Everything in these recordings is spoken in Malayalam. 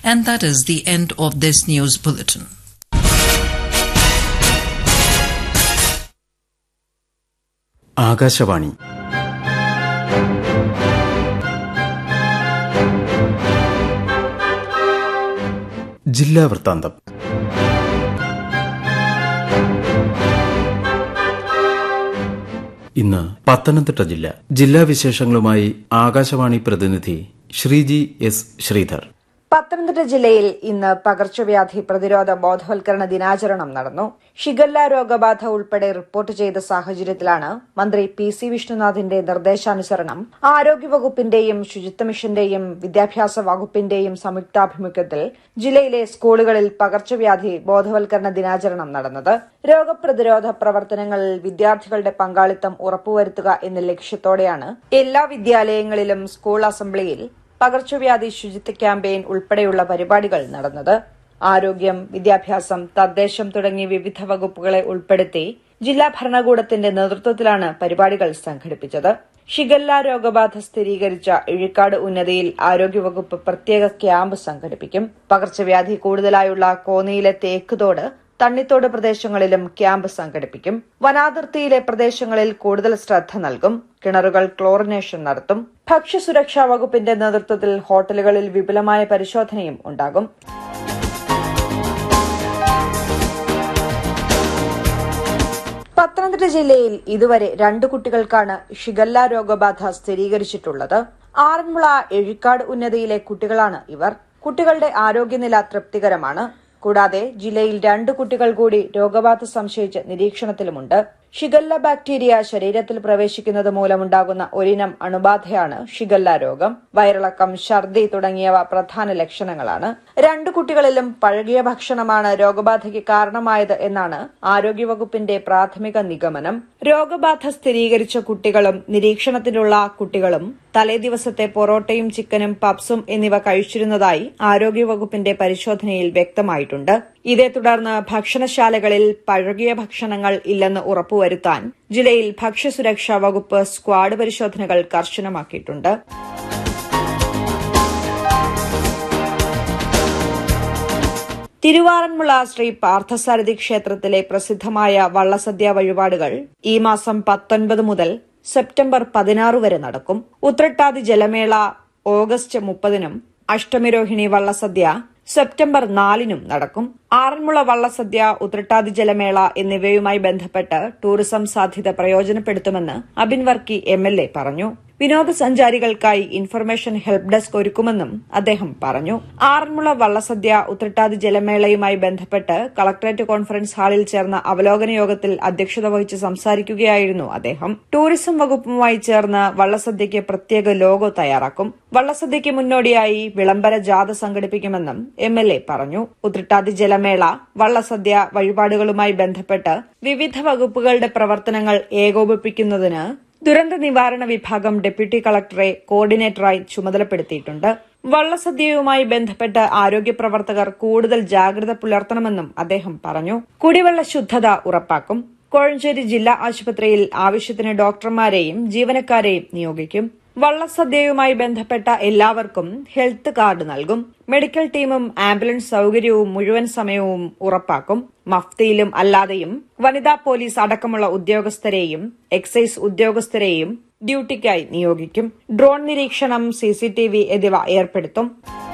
And that is the end of this news bulletin. Akashvani ജില്ലാ വൃത്താന്തം ഇന്ന് പത്തനംതിട്ട ജില്ല ജില്ലാ വിശേഷങ്ങളുമായി ആകാശവാണി പ്രതിനിധി ശ്രീജി എസ് ശ്രീധർ പത്തനംതിട്ട ജില്ലയിൽ ഇന്ന് പകർച്ചവ്യാധി പ്രതിരോധ ബോധവൽക്കരണ ദിനാചരണം നടന്നു ഷിഗല്ല രോഗബാധ ഉൾപ്പെടെ റിപ്പോർട്ട് ചെയ്ത സാഹചര്യത്തിലാണ് മന്ത്രി പി സി വിഷ്ണുനാഥിന്റെ നിർദ്ദേശാനുസരണം ആരോഗ്യവകുപ്പിന്റെയും ശുചിത്വ മിഷന്റെയും വിദ്യാഭ്യാസ വകുപ്പിന്റെയും സംയുക്താഭിമുഖ്യത്തിൽ ജില്ലയിലെ സ്കൂളുകളിൽ പകർച്ചവ്യാധി ബോധവൽക്കരണ ദിനാചരണം നടന്നത് രോഗപ്രതിരോധ പ്രവർത്തനങ്ങളിൽ വിദ്യാർത്ഥികളുടെ പങ്കാളിത്തം ഉറപ്പുവരുത്തുക എന്ന ലക്ഷ്യത്തോടെയാണ് എല്ലാ വിദ്യാലയങ്ങളിലും സ്കൂൾ അസംബ്ലിയിൽ പകർച്ചവ്യാധി ശുചിത്വ ക്യാമ്പയിൻ ഉൾപ്പെടെയുള്ള പരിപാടികൾ നടന്നത് ആരോഗ്യം വിദ്യാഭ്യാസം തദ്ദേശം തുടങ്ങി വിവിധ വകുപ്പുകളെ ഉൾപ്പെടുത്തി ജില്ലാ ഭരണകൂടത്തിന്റെ നേതൃത്വത്തിലാണ് പരിപാടികൾ സംഘടിപ്പിച്ചത് ഷിഗല്ല രോഗബാധ സ്ഥിരീകരിച്ച ഇഴിക്കാട് ഉന്നതിയിൽ ആരോഗ്യവകുപ്പ് പ്രത്യേക ക്യാമ്പ് സംഘടിപ്പിക്കും പകർച്ചവ്യാധി കൂടുതലായുള്ള കോന്നിയിലെ തേക്കുതോട് തണ്ണിത്തോട് പ്രദേശങ്ങളിലും ക്യാമ്പ് സംഘടിപ്പിക്കും വനാതിർത്തിയിലെ പ്രദേശങ്ങളിൽ കൂടുതൽ ശ്രദ്ധ നൽകും കിണറുകൾ ക്ലോറിനേഷൻ നടത്തും ഭക്ഷ്യസുരക്ഷാ വകുപ്പിന്റെ നേതൃത്വത്തിൽ ഹോട്ടലുകളിൽ വിപുലമായ പരിശോധനയും ഉണ്ടാകും പത്തനംതിട്ട ജില്ലയിൽ ഇതുവരെ രണ്ട് കുട്ടികൾക്കാണ് ഷിഗല്ല രോഗബാധ സ്ഥിരീകരിച്ചിട്ടുള്ളത് ആറന്മുള എഴിക്കാട് ഉന്നതിയിലെ കുട്ടികളാണ് ഇവർ കുട്ടികളുടെ ആരോഗ്യനില തൃപ്തികരമാണ് കൂടാതെ ജില്ലയിൽ രണ്ട് കുട്ടികൾ കൂടി രോഗബാധ സംശയിച്ച് നിരീക്ഷണത്തിലുമുണ്ട് ഷിഗല്ല ബാക്ടീരിയ ശരീരത്തിൽ പ്രവേശിക്കുന്നത് മൂലമുണ്ടാകുന്ന ഒരിനം അണുബാധയാണ് ഷിഗല്ല രോഗം വയറിളക്കം ഛർദി തുടങ്ങിയവ പ്രധാന ലക്ഷണങ്ങളാണ് രണ്ടു കുട്ടികളിലും പഴകിയ ഭക്ഷണമാണ് രോഗബാധയ്ക്ക് കാരണമായത് എന്നാണ് ആരോഗ്യവകുപ്പിന്റെ പ്രാഥമിക നിഗമനം രോഗബാധ സ്ഥിരീകരിച്ച കുട്ടികളും നിരീക്ഷണത്തിലുള്ള കുട്ടികളും തലേ ദിവസത്തെ പൊറോട്ടയും ചിക്കനും പപ്സും എന്നിവ കഴിച്ചിരുന്നതായി ആരോഗ്യവകുപ്പിന്റെ പരിശോധനയിൽ വ്യക്തമായിട്ടുണ്ട് ഇതേ തുടർന്ന് ഭക്ഷണശാലകളിൽ പഴകിയ ഭക്ഷണങ്ങൾ ഇല്ലെന്ന് ഉറപ്പുവരുത്താൻ ജില്ലയിൽ ഭക്ഷ്യസുരക്ഷാ വകുപ്പ് സ്ക്വാഡ് പരിശോധനകൾ കർശനമാക്കിയിട്ടുണ്ട് തിരുവാറന്മുള ശ്രീ പാർത്ഥസാരഥി ക്ഷേത്രത്തിലെ പ്രസിദ്ധമായ വള്ളസദ്യ വഴിപാടുകൾ ഈ മാസം പത്തൊൻപത് മുതൽ സെപ്റ്റംബർ പതിനാറ് വരെ നടക്കും ഉത്രട്ടാതി ജലമേള ഓഗസ്റ്റ് മുപ്പതിനും അഷ്ടമിരോഹിണി വള്ളസദ്യ സെപ്റ്റംബർ നാലിനും നടക്കും ആറന്മുള വള്ളസദ്യ ഉത്രട്ടാതി ജലമേള എന്നിവയുമായി ബന്ധപ്പെട്ട് ടൂറിസം സാധ്യത പ്രയോജനപ്പെടുത്തുമെന്ന് Abin Varkey M L A പറഞ്ഞു വിനോദസഞ്ചാരികൾക്കായി ഇൻഫർമേഷൻ ഹെൽപ്പ് ഡെസ്ക് ഒരുക്കുമെന്നും അദ്ദേഹം പറഞ്ഞു ആറന്മുള വള്ളസദ്യ ഉത്രട്ടാതി ജലമേളയുമായി ബന്ധപ്പെട്ട് കളക്ടറേറ്റ് കോൺഫറൻസ് ഹാളിൽ ചേർന്ന അവലോകന യോഗത്തിൽ അധ്യക്ഷത വഹിച്ച് സംസാരിക്കുകയായിരുന്നു അദ്ദേഹം ടൂറിസം വകുപ്പുമായി ചേർന്ന് വള്ളസദ്യയ്ക്ക് പ്രത്യേക ലോഗോ തയ്യാറാക്കും വള്ളസദ്യയ്ക്ക് മുന്നോടിയായി വിളംബര ജാഥ സംഘടിപ്പിക്കുമെന്നും എം എൽ എ പറഞ്ഞു ഉത്രട്ടാതി ജലമേള വള്ളസദ്യ വഴിപാടുകളുമായി ബന്ധപ്പെട്ട് വിവിധ വകുപ്പുകളുടെ പ്രവർത്തനങ്ങൾ ഏകോപിപ്പിക്കുന്നതിന് ദുരന്ത നിവാരണ വിഭാഗം ഡെപ്യൂട്ടി കളക്ടറെ കോർഡിനേറ്ററായി ചുമതലപ്പെടുത്തിയിട്ടുണ്ട് വള്ളസദ്യയുമായി ബന്ധപ്പെട്ട് ആരോഗ്യ പ്രവർത്തകർ കൂടുതൽ ജാഗ്രത പുലർത്തണമെന്നും അദ്ദേഹം പറഞ്ഞു കുടിവെള്ള ശുദ്ധത ഉറപ്പാക്കും കോഴഞ്ചേരി ജില്ലാ ആശുപത്രിയിൽ ആവശ്യത്തിന് ഡോക്ടർമാരെയും ജീവനക്കാരെയും നിയോഗിക്കും വള്ളസദ്യയുമായി ബന്ധപ്പെട്ട എല്ലാവർക്കും ഹെൽത്ത് കാർഡ് നൽകും മെഡിക്കൽ ടീമും ആംബുലൻസ് സൌകര്യവും മുഴുവൻ സമയവും ഉറപ്പാക്കും മഫ്തിയിലും അല്ലാതെയും വനിതാ പോലീസ് അടക്കമുള്ള ഉദ്യോഗസ്ഥരെയും എക്സൈസ് ഉദ്യോഗസ്ഥരെയും ഡ്യൂട്ടിക്കായി നിയോഗിക്കും ഡ്രോൺ നിരീക്ഷണം സിസിടിവി എന്നിവ ഏർപ്പെടുത്തും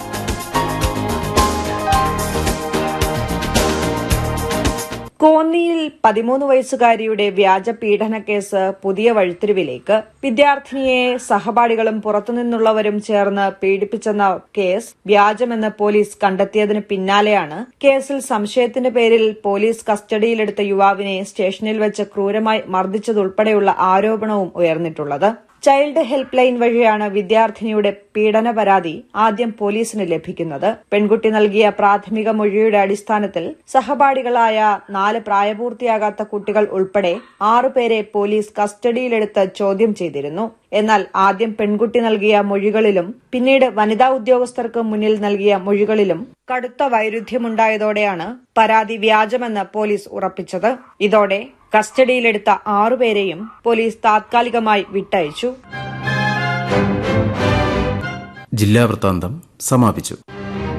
കോന്നിയിൽ പതിമൂന്ന് വയസ്സുകാരിയുടെ വ്യാജ പീഡന കേസ് പുതിയ വഴിത്തിരിവിലേക്ക് വിദ്യാർത്ഥിനിയെ സഹപാഠികളും പുറത്തുനിന്നുള്ളവരും ചേർന്ന് പീഡിപ്പിച്ചെന്ന കേസ് വ്യാജമെന്ന് പോലീസ് കണ്ടെത്തിയതിന് പിന്നാലെയാണ് കേസിൽ സംശയത്തിന്റെ പേരിൽ പോലീസ് കസ്റ്റഡിയിലെടുത്ത യുവാവിനെ സ്റ്റേഷനിൽ വെച്ച് ക്രൂരമായി മർദ്ദിച്ചതുൾപ്പെടെയുള്ള ആരോപണവും ഉയർന്നിട്ടുള്ളത് ചൈൽഡ് ഹെൽപ്പ് ലൈൻ വഴിയാണ് വിദ്യാർത്ഥിനിയുടെ പീഡന പരാതി ആദ്യം പോലീസിന് ലഭിക്കുന്നത് പെൺകുട്ടി നൽകിയ പ്രാഥമിക മൊഴിയുടെ അടിസ്ഥാനത്തിൽ സഹപാഠികളായ നാല് പ്രായപൂർത്തിയാകാത്ത കുട്ടികൾ ഉൾപ്പെടെ ആറുപേരെ പോലീസ് കസ്റ്റഡിയിലെടുത്ത് ചോദ്യം ചെയ്തിരുന്നു എന്നാൽ ആദ്യം പെൺകുട്ടി നൽകിയ മൊഴികളിലും പിന്നീട് വനിതാ ഉദ്യോഗസ്ഥർക്ക് മുന്നിൽ നൽകിയ മൊഴികളിലും കടുത്ത വൈരുദ്ധ്യമുണ്ടായതോടെയാണ് പരാതി വ്യാജമെന്ന് പോലീസ് ഉറപ്പിച്ചത് ഇതോടെ കസ്റ്റഡിയിലെടുത്ത ആറുപേരെയും പോലീസ് താത്കാലികമായി വിട്ടയച്ചു ജില്ലാ വൃത്താന്തം സമാപിച്ചു